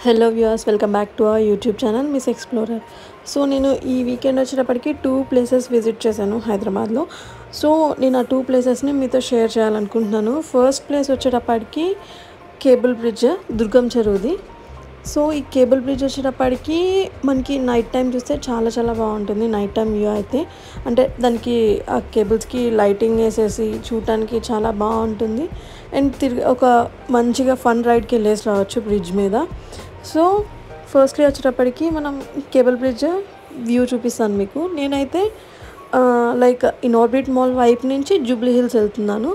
Hello viewers welcome back to our YouTube channel miss explorer so నేను ఈ weekend వచ్చేటప్పటికి two places visit చేశాను హైదరాబాద్లో సో నేను ఆ టూ ప్లేసెస్ని మీతో షేర్ చేయాలనుకుంటున్నాను ఫస్ట్ ప్లేస్ వచ్చేటప్పటికి కేబుల్ బ్రిడ్జ్ దుర్గం చెరువుది సో ఈ కేబుల్ బ్రిడ్జ్ వచ్చేటప్పటికి మనకి నైట్ టైం చూస్తే చాలా చాలా బాగుంటుంది నైట్ టైం వ్యూ అయితే అంటే దానికి ఆ కేబుల్స్కి లైటింగ్ వేసేసి చూడటానికి చాలా బాగుంటుంది అండ్ తిరిగి ఒక మంచిగా ఫన్ రైడ్కి వెళ్ళేసి రావచ్చు బ్రిడ్జ్ మీద సో ఫస్ట్లీ వచ్చేటప్పటికి మనం కేబుల్ బ్రిడ్జ్ వ్యూ చూపిస్తాను మీకు నేనైతే లైక్ ఇన్ఆర్బిట్ మాల్ వైపు నుంచి జూబ్లీ హిల్స్ వెళ్తున్నాను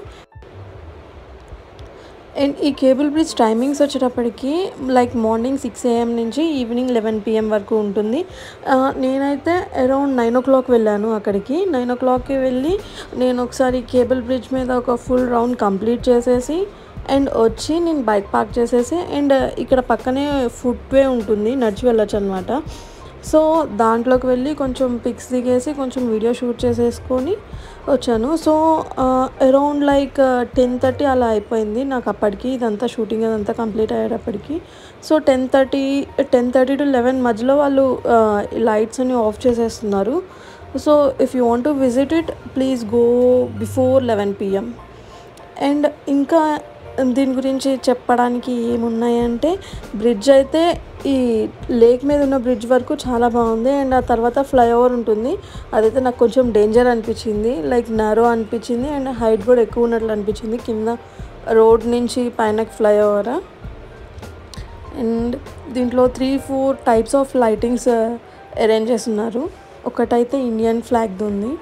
అండ్ ఈ కేబుల్ బ్రిడ్జ్ టైమింగ్స్ వచ్చేటప్పటికి లైక్ మార్నింగ్ సిక్స్ ఏఎం నుంచి ఈవినింగ్ లెవెన్ పిఎం వరకు ఉంటుంది ఆ, నేనైతే అరౌండ్ నైన్ ఓ క్లాక్ వెళ్ళాను అక్కడికి నైన్ ఓ క్లాక్కి వెళ్ళి నేను ఒకసారి కేబుల్ బ్రిడ్జ్ మీద ఒక ఫుల్ రౌండ్ కంప్లీట్ చేసేసి అండ్ వచ్చి నేను బైక్ పార్క్ చేసేసి అండ్ ఇక్కడ పక్కనే ఫుట్వే ఉంటుంది నడిచి వెళ్ళొచ్చు అనమాట సో దాంట్లోకి వెళ్ళి కొంచెం పిక్స్ దిగేసి కొంచెం వీడియో షూట్ చేసేసుకొని వచ్చాను so around like ten thirty అలా అయిపోయింది నాకు అప్పటికి ఇదంతా షూటింగ్ అదంతా కంప్లీట్ అయ్యేటప్పటికి so ten thirty ten thirty to eleven మధ్యలో వాళ్ళు లైట్స్ అన్ని ఆఫ్ చేసేస్తున్నారు so if you want to visit it please go before eleven PM and ఇంకా దీని గురించి చెప్పడానికి ఏమున్నాయంటే బ్రిడ్జ్ అయితే ఈ లేక్ మీద ఉన్న బ్రిడ్జ్ వరకు చాలా బాగుంది అండ్ ఆ తర్వాత ఫ్లైఓవర్ ఉంటుంది అదైతే నాకు కొంచెం డేంజర్ అనిపించింది లైక్ నరో అనిపించింది అండ్ హైట్ కూడా ఎక్కువ ఉన్నట్లు అనిపించింది కింద రోడ్ నుంచి పైన ఫ్లైఓవర్ అండ్ దీంట్లో three four types of lightings arrange చేస్తున్నారు ఒకటైతే ఇండియన్ ఫ్లాగ్ది ఉంది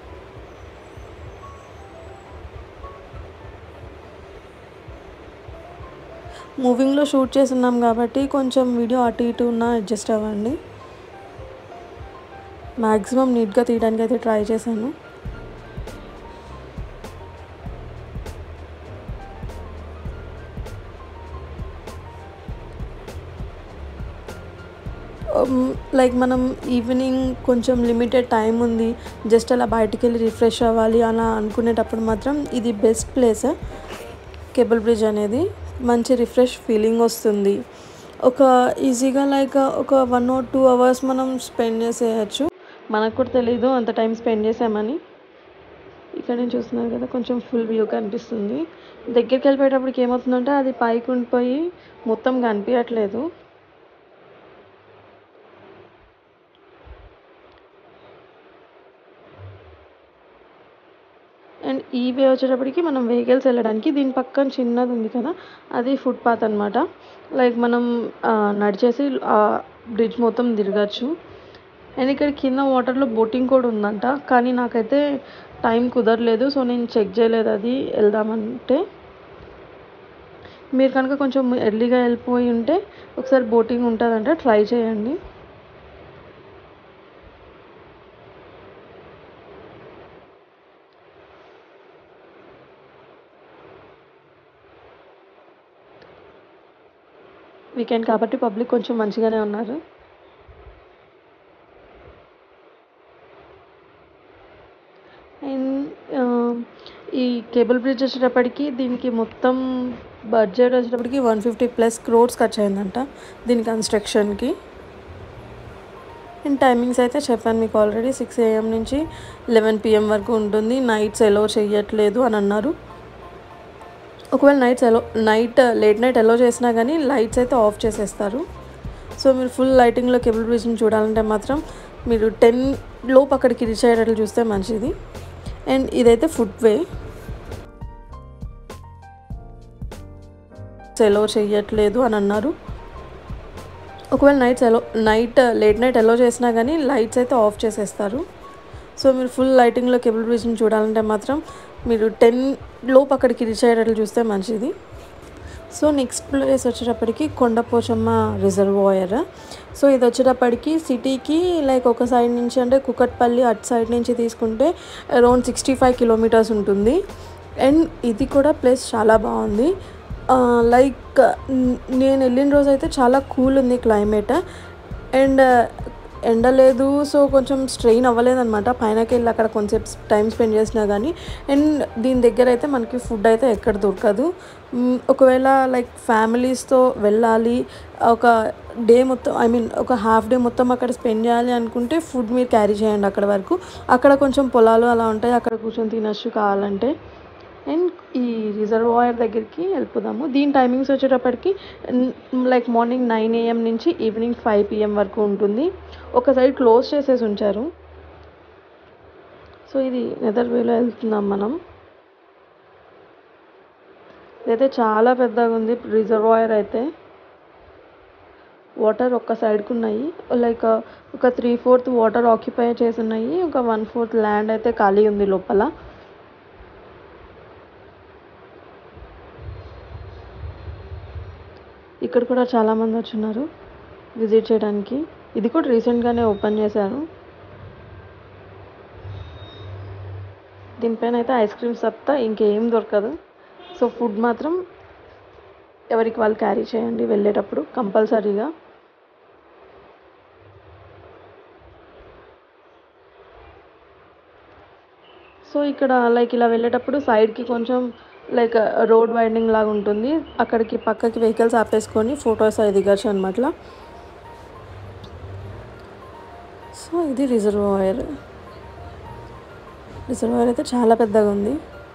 మూవింగ్లో షూట్ చేస్తున్నాం కాబట్టి కొంచెం వీడియో అటు ఇటు ఉన్న అడ్జస్ట్ అవ్వండి మ్యాక్సిమం నీట్గా తీయడానికి అయితే ట్రై చేశాను లైక్ మనం ఈవినింగ్ కొంచెం లిమిటెడ్ టైం ఉంది జస్ట్ అలా బయటికి వెళ్ళి రిఫ్రెష్ అవ్వాలి అలా అనుకునేటప్పుడు మాత్రం ఇది బెస్ట్ ప్లేస్ కేబుల్ బ్రిడ్జ్ అనేది మంచి రిఫ్రెష్ ఫీలింగ్ వస్తుంది ఒక ఈజీగా లైక్ ఒక వన్ ఆర్ టూ అవర్స్ మనం స్పెండ్ చేసేయచ్చు మనకు కూడా తెలీదు అంత టైం స్పెండ్ చేసామని ఇక్కడ నేను చూస్తున్నాను కదా కొంచెం ఫుల్ వ్యూ కనిపిస్తుంది దగ్గరికి వెళ్ళిపోయేటప్పటికి ఏమవుతుందంటే అది పైకి ఉండిపోయి మొత్తం కనిపించట్లేదు అండ్ ఈ వే వచ్చేటప్పటికి మనం వెహికల్స్ వెళ్ళడానికి దీని పక్కన చిన్నది ఉంది కదా అది ఫుట్పాత్ అనమాట లైక్ మనం ఆ, నడిచేసి ఆ బ్రిడ్జ్ మొత్తం తిరగచ్చు అండ్ ఇక్కడ కింద వాటర్లో బోటింగ్ కూడా ఉందంట కానీ నాకైతే టైం కుదరలేదు సో నేను చెక్ చేయలేదు అది వెళ్దామంటే మీరు కనుక కొంచెం ఎర్లీగా వెళ్ళిపోయి ఉంటే ఒకసారి బోటింగ్ ఉంటుందంట ట్రై చేయండి వీకెండ్ కాబట్టి పబ్లిక్ కొంచెం మంచిగానే ఉన్నారు అండ్ ఈ కేబుల్ బ్రిడ్జ్ వచ్చేటప్పటికి దీనికి మొత్తం బడ్జెట్ వచ్చేటప్పటికి వన్ ఫిఫ్టీ ప్లస్ క్రోడ్స్ ఖర్చు అయిందంట దీని కన్స్ట్రక్షన్కి అండ్ టైమింగ్స్ అయితే చెప్పాను మీకు ఆల్రెడీ సిక్స్ ఏఎం నుంచి లెవెన్ పిఎం వరకు ఉంటుంది నైట్స్ ఎలో చేయట్లేదు అని అన్నారు ఒకవేళ నైట్స్ ఎలో నైట్ లేట్ నైట్ ఎలో చేసినా కానీ లైట్స్ అయితే ఆఫ్ చేసేస్తారు సో మీరు ఫుల్ లైటింగ్లో కేబుల్ బ్రిడ్జ్ని చూడాలంటే మాత్రం మీరు టెన్ లోపు అక్కడికి రీచ్ అయ్యేటట్లు చూస్తే మంచిది అండ్ ఇదైతే ఫుట్ వే ఎలో చేయట్లేదు అని అన్నారు ఒకవేళ నైట్స్ ఎలో నైట్ లేట్ నైట్ ఎలో చేసినా కానీ లైట్స్ అయితే ఆఫ్ చేసేస్తారు సో మీరు ఫుల్ లైటింగ్లో కేబుల్ బ్రిడ్జ్ని చూడాలంటే మాత్రం మీరు టెన్ లోపు అక్కడికి రీచ్ అయ్యేటట్లు చూస్తే మంచిది సో నెక్స్ట్ ప్లేస్ వచ్చేటప్పటికి కొండపోచమ్మ రిజర్వాయర్ సో ఇది వచ్చేటప్పటికి సిటీకి లైక్ ఒక సైడ్ నుంచి అంటే కుకట్పల్లి అటు సైడ్ నుంచి తీసుకుంటే అరౌండ్ సిక్స్టీ ఫైవ్ కిలోమీటర్స్ ఉంటుంది అండ్ ఇది కూడా ప్లేస్ చాలా బాగుంది లైక్ నేను వెళ్ళిన రోజు అయితే చాలా కూల్ ఉంది క్లైమేట్ అండ్ ఎండ లేదు సో కొంచెం స్ట్రెయిన్ అవ్వలేదన్నమాట పైనకి వెళ్ళి అక్కడ కొంచెం టైం స్పెండ్ చేసినా కానీ అండ్ దీని దగ్గర అయితే మనకి ఫుడ్ అయితే ఎక్కడ దొరకదు మ్, ఒకవేళ లైక్ ఫ్యామిలీస్తో వెళ్ళాలి ఒక డే మొత్తం ఐ మీన్ ఒక హాఫ్ డే మొత్తం అక్కడ స్పెండ్ చేయాలి అనుకుంటే ఫుడ్ మీరు క్యారీ చేయండి అక్కడ వరకు అక్కడ కొంచెం పొలాలు అలా ఉంటాయి అక్కడ కూర్చొని తినచ్చు కావాలంటే అండ్ ఈ రిజర్వాయర్ దగ్గరికి వెళ్ళిపోదాము దీని టైమింగ్స్ వచ్చేటప్పటికి లైక్ మార్నింగ్ నైన్ ఏఎం నుంచి ఈవినింగ్ ఫైవ్ పిఎం వరకు ఉంటుంది ఒక సైడ్ క్లోజ్ చేసేసి ఉంచారు సో ఇది నెదర్ వేలో వెళ్తున్నాం మనం ఇదైతే చాలా పెద్దగా ఉంది రిజర్వాయర్ అయితే వాటర్ ఒక్క సైడ్కి ఉన్నాయి లైక్ ఒక త్రీ ఫోర్త్ వాటర్ ఆక్యుపై చేసి ఉన్నాయి ఒక వన్ ఫోర్త్ ల్యాండ్ అయితే ఖాళీ ఉంది లోపల ఇక్కడ కూడా చాలామంది వచ్చున్నారు విజిట్ చేయడానికి ఇది కూడా రీసెంట్గానే ఓపెన్ చేశారు దీనిపైన అయితే ఐస్ క్రీమ్స్ తప్ప ఇంకేం దొరకదు సో ఫుడ్ మాత్రం ఎవరికి వాళ్ళు క్యారీ చేయండి వెళ్ళేటప్పుడు కంపల్సరీగా సో ఇక్కడ లైక్ ఇలా వెళ్ళేటప్పుడు సైడ్కి కొంచెం లైక్ రోడ్ వైండింగ్ లాగా ఉంటుంది అక్కడికి పక్కకి వెహికల్స్ ఆపేసుకొని ఫొటోస్ అది దిగచ్చు అనమాట సో ఇది రిజర్వాయర్ రిజర్వాయర్ అయితే చాలా పెద్దగా ఉంది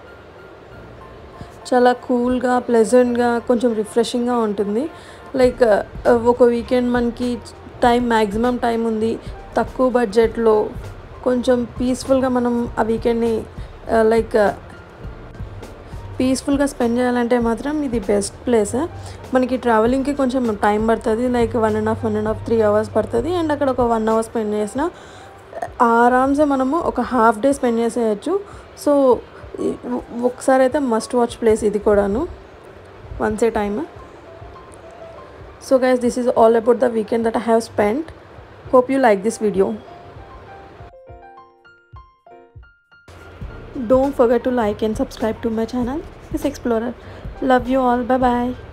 చాలా కూల్గా ప్లెజెంట్గా కొంచెం రిఫ్రెషింగ్గా ఉంటుంది లైక్ ఒక వీకెండ్ మనకి టైం మ్యాక్సిమం టైం ఉంది తక్కువ బడ్జెట్లో కొంచెం పీస్ఫుల్గా మనం ఆ వీకెండ్ని లైక్ పీస్ఫుల్గా స్పెండ్ చేయాలంటే మాత్రం ఇది బెస్ట్ ప్లేస్ మనకి ట్రావెలింగ్కి కొంచెం టైం పడుతుంది like one and half one and half three hours పడుతుంది అండ్ అక్కడ ఒక వన్ అవర్ స్పెండ్ చేసిన ఆరామ్సే మనము ఒక హాఫ్ డే స్పెండ్ చేసేయచ్చు సో ఈ- ఒకసారి అయితే మస్ట్ వాచ్ ప్లేస్ ఇది కూడాను once a time so guys this is all about the weekend that I have spend hope you like this video Don't forget to like and subscribe to my channel, Miss Explorer. Love you all. Bye bye.